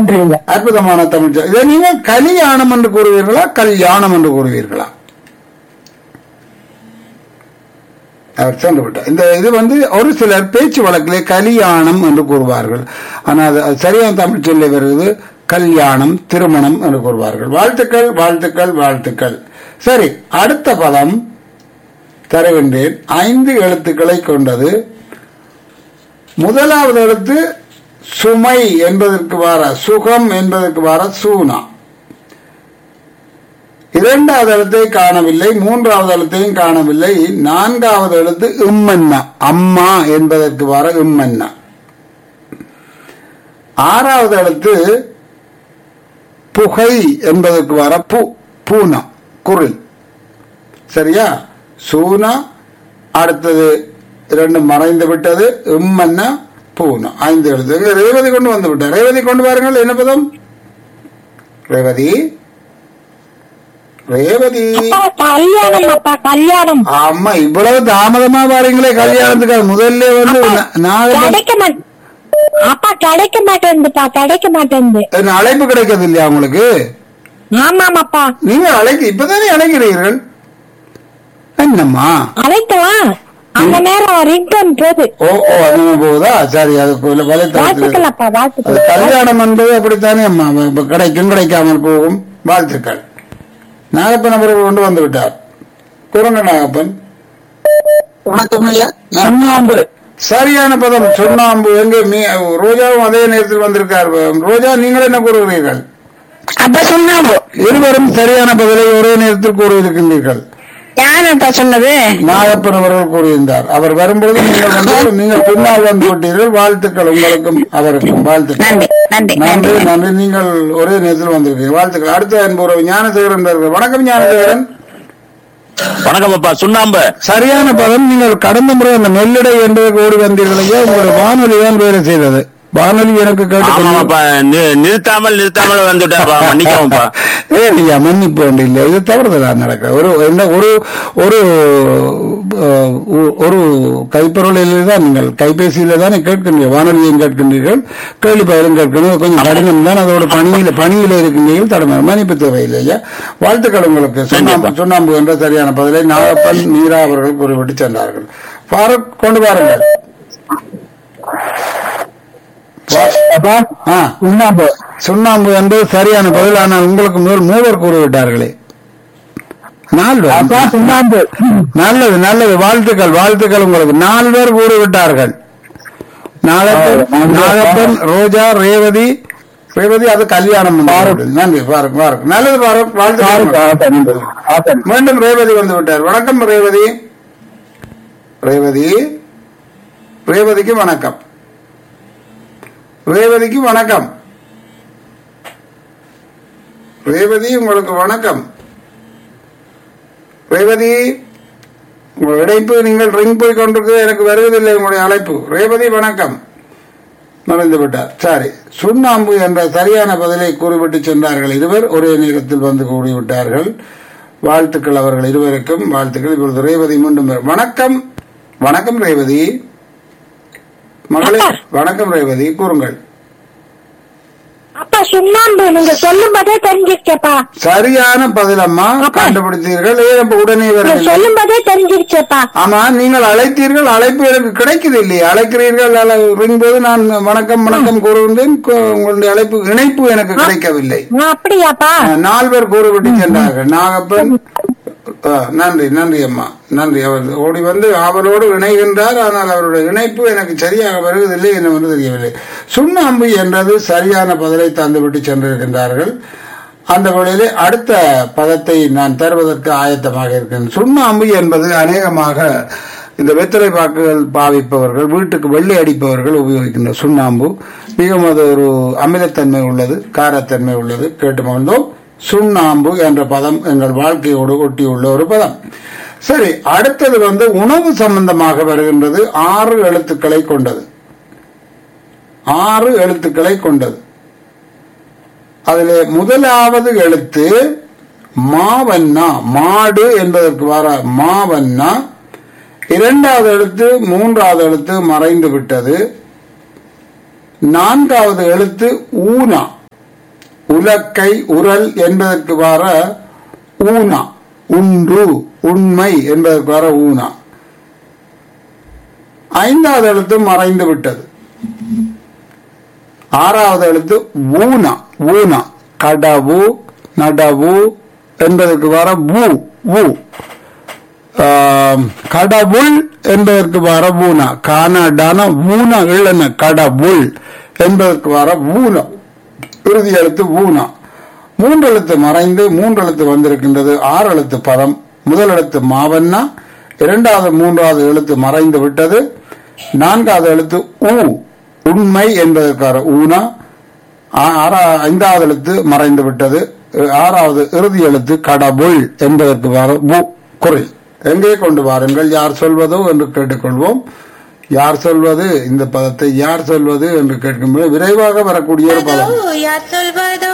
நன்றிங்க அற்புதமான தமிழ் சொல். இதை நீங்கள் கலியாணம் என்று கூறுவீர்களா கல்யாணம் என்று கூறுவீர்களா அவர் சென்று விட்டார் இந்த இது வந்து ஒரு சிலர் பேச்சு வழக்கிலே கலியாணம் என்று கூறுவார்கள் ஆனால் அது அது சரியான தமிழ் சொல்லி வருவது கல்யாணம் திருமணம் என்று கூறுவார்கள் வாழ்த்துக்கள் வாழ்த்துக்கள் வாழ்த்துக்கள் சரி அடுத்த பதம் தருகின்றேன் ஐந்து எழுத்துக்களை கொண்டது முதலாவது எழுத்து சுமை என்பதற்கு வர சுகம் என்பதற்கு வர சூனா இரண்டாவது எழுத்தை காணவில்லை மூன்றாவது எழுத்தையும் காணவில்லை நான்காவது எழுத்து இம்மன்னா அம்மா என்பதற்கு வர இம்மன்னா ஆறாவது எழுத்து புகை என்பதற்கு வர பூ பூனா குரில் சரியா சூனா அடுத்தது இரண்டும் மறைந்து விட்டது இம்மன்னா பூனா ஐந்து எழுத்து இங்க ரேவதி கொண்டு வந்து விட்டார் ரேவதி கொண்டு வாருங்கள் என்ன பதம் ரேவதி ரேவதி அப்பா கல்யாணம் அப்பா கல்யாணம் ஆமா இவ்வளவு தாமதமா வாரீங்களே கல்யாணத்துக்கு முதல்ல வந்து நா- நாகப்பன் கிடைக்க மாட்டேன் அப்பா கிடைக்க மாட்டேங்குதுப்பா கிடைக்க மாட்டேங்குது என்ன அழைப்பு கிடைக்கிறது இல்லையா உங்களுக்கு ஆமாமாப்பா நீங்க அழைக்க இப்பதானே அழைக்கிறீர்கள் என்னம்மா அழைக்கலாம் அந்த நேரம் ரிங்டோன் போகுது ஓ ஓ அது போகுதா சரி அதுக்குள்ள வலைத்தளத்தில் வாழ்த்துக்கள் அப்பா அது வாழ்த்துக்கள் கல்யாணம் என்பது அப்படித்தானே அம்மா இப்ப கிடைக்கும் கிடைக்காமல் போகும் வாழ்த்துக்கள் நாகப்பன் அவர்கள் கொண்டு வந்து விட்டார் குரங்க நாகப்பன் வணக்கம் ஐயா சுண்ணாம்பு சரியான பதம் சுண்ணாம்பு எங்க மீ- ரோஜாவும் அதே நேரத்தில் வந்திருக்கார் ரோஜா நீங்கள் என்ன கூறுகிறீர்கள் அப்ப சுண்ணாம்பு இருவரும் சரியான பதிலை ஒரே நேரத்தில் கூறியிருக்கின்றீர்கள் யாருப்பா சொன்னது நாகப்பன் அவர்கள் கூறியிருந்தார் அவர் வரும்பொழுது நீங்கள் வந்து நீங்கள் பின்னால் வந்து விட்டீர்கள் வாழ்த்துக்கள் உங்களுக்கும் அவருக்கும் வாழ்த்துக்கள் நன்றி நன்றி நன்றி நன்றி நீங்கள் ஒரே நேரத்தில் வந்திருக்கீங்க வாழ்த்துக்கள் அடுத்த அன்பு ஞானசேகரன் வருகிறார். வணக்கம் ஞானசேகரன் வணக்கம் அப்பா சுண்ணாம்பு சரியான பதம் நீங்கள் கடந்த முறை அந்த நெல்லிடை என்பதற்கு ஓடி வந்தீர்கள் ஐயா உங்களுடைய வானொலி தான் வேலை செய்தது வானொலி எனக்கு கேட்டு ஆமாப்பா நி- நிறுத்தாமல் நிறுத்தாமல் வந்துட்டேன்ப்பா மன்னிக்கவும்ப்பா ஏ ஐயா மன்னிப்பு வேண்டிய இல்லை இது தவறுதலா நடக்க ஒரு என்ன ஒரு ஒரு அஹ், ஒ- ஒரு கைப்பொருளில் தான் நீங்கள் கைபேசியில தானே கேட்கின்றீர்கள் வானொலியும் கேட்கின்றீர்கள் கேள்வி பயிலும் கேட்கணும் கொஞ்சம் கடினம் தான் அதோட பணியில பணியில இருக்கின்றீர்கள் தடமை மன்னிப்பு தேவையில்லை ஐயா வாழ்த்துக்கள் உங்களுக்கு சுண்ணாம்பு சுண்ணாம்பு என்ற சரியான பதிலை நாகப்பன் மீரா அவர்கள் குறிப்பிட்டு சென்றார்கள் ஃபாரூக் கொண்டு வாருங்கள் அப்பா ஆ சுண்ணாம்பு சுண்ணாம்பு என்பது சரியான பதில் ஆனால் உங்களுக்கு முதல் மூவர் கூறிவிட்டார்களே நால்வர் அப்பா சுண்ணாம்பு நல்லது நல்லது வாழ்த்துக்கள் வாழ்த்துக்கள் உங்களுக்கு நாலு பேர் கூறிவிட்டார்கள் நாகப்பன் நாகப்பன் ரோஜா ரேவதி ரேவதி அது கல்யாணம் பண்ணி நன்றி பாருங்க பாருங்க நல்லது பாருங்க வாழ்த்துக்கள் மீண்டும் ரேவதி வந்து விட்டார் வணக்கம் ரேவதி ரேவதி ரேவதிக்கு வணக்கம் ரேவதிக்கு வணக்கம் ரேவதி உங்களுக்கு வணக்கம் ரேவதி உங்கள் இணைப்பு நீங்கள் ரிங் போய் கொண்டிருக்கு எனக்கு வருவதில்லை உங்களுடைய அழைப்பு ரேவதி வணக்கம் மறைந்து விட்டார் சரி சுண்ணாம்பு என்ற சரியான பதிலை கூறிவிட்டு சென்றார்கள் இருவர் ஒரே நேரத்தில் வந்து கூறிவிட்டார்கள் வாழ்த்துக்கள் அவர்கள் இருவருக்கும் வாழ்த்துக்கள் இப்பொழுது ரேவதி மீண்டும் வரும். வணக்கம் வணக்கம் ரேவதி மகளே வணக்கம் ரேவதி கூறுங்கள் அப்பா சுண்ணாம்பு நீங்க சொல்லும் போதே தெரிஞ்சிருச்சேப்பா சரியான பதிலம்மா கண்டுபிடித்தீர்கள் ஏன் இப்ப உடனே நீங்க வரவில்லை சொல்லும் போதே தெரிஞ்சிருச்சேப்பா ஆமா நீங்கள் அழைத்தீர்கள் அழைப்பு எனக்கு கிடைக்குது இல்லையா அழைக்கிறீர்கள் ரிங் போது நான் வணக்கம் வணக்கம் கூறுகின்றேன் கு- உங்களுடைய அழைப்பு இணைப்பு எனக்கு கிடைக்கவில்லை ஆ, அப்படியாப்பா நால்வர் கூறுவிட்டு சென்றார்கள் நாகப்பன் ஆ, நன்றி நன்றி அம்மா நன்றி அவர் ஓடி வந்து அவரோடு இணைகின்றார் ஆனால் அவருடைய இணைப்பு எனக்கு சரியாக வருவதில்லை என்னவென்று தெரியவில்லை சுண்ணாம்பு என்றது சரியான பதிலை தந்துவிட்டு சென்றிருக்கின்றார்கள் அந்த வழியிலே அடுத்த பதத்தை நான் தருவதற்கு ஆயத்தமாக இருக்கிறேன் சுண்ணாம்பு என்பது அநேகமாக இந்த வெத்தலை பாக்குகள் பாவிப்பவர்கள் வீட்டுக்கு வெள்ளை அடிப்பவர்கள் உபயோகிக்கின்ற சுண்ணாம்பு மிகவும் அது ஒரு அமிலத்தன்மை உள்ளது காரத்தன்மை உள்ளது கேட்டு மகிழ்ந்தோம் சுண்ணாம்பு என்ற பதம் எங்கள் வாழ்க்கையோடு ஒட்டியுள்ள ஒரு பதம் சரி அடுத்தது வந்து உணவு சம்பந்தமாக வருகின்றது ஆறு எழுத்துக்களை கொண்டது ஆறு எழுத்துக்களை கொண்டது அதிலே முதலாவது எழுத்து மாவண்ணா மாடு என்பதற்கு வர மாவண்ணா இரண்டாவது எழுத்து மூன்றாவது எழுத்து மறைந்து விட்டது நான்காவது எழுத்து ஊனா உலக்கை உரல் என்பதற்கு வர ஊனா உண்டு உண்மை என்பதற்கு வர ஊனா ஐந்தாவது எழுத்து மறைந்து விட்டது ஆறாவது எழுத்து ஊனா ஊனா கடவு நடவு என்பதற்கு வர ஊ ஊ ஆம், கடவுள் என்பதற்கு வர ஊனா கானடான ஊனா இல்லைன்னு கடவுள் என்பதற்கு வர ஊனா இறுதி எழுத்து ஊனா மூன்று எழுத்து மறைந்து மூன்று எழுத்து வந்திருக்கின்றது ஆறு எழுத்து பதம் முதல் எழுத்து மாவண்ணா இரண்டாவது மூன்றாவது எழுத்து மறைந்து விட்டது நான்காவது எழுத்து ஊ உண்மை என்பதற்கான ஊனா ஆ- ஆறா- ஐந்தாவது எழுத்து மறைந்து விட்டது அஹ் ஆறாவது இறுதி எழுத்து கடவுள் என்பதற்கு வர உ குரல் எங்கே கொண்டு வாருங்கள் யார் சொல்வதோ என்று கேட்டுக்கொள்வோம் யார் சொல்வது இந்த பதத்தை யார் சொல்வது என்று கேட்கும்போது விரைவாக வரக்கூடிய ஒரு பதம் யார் சொல்வதோ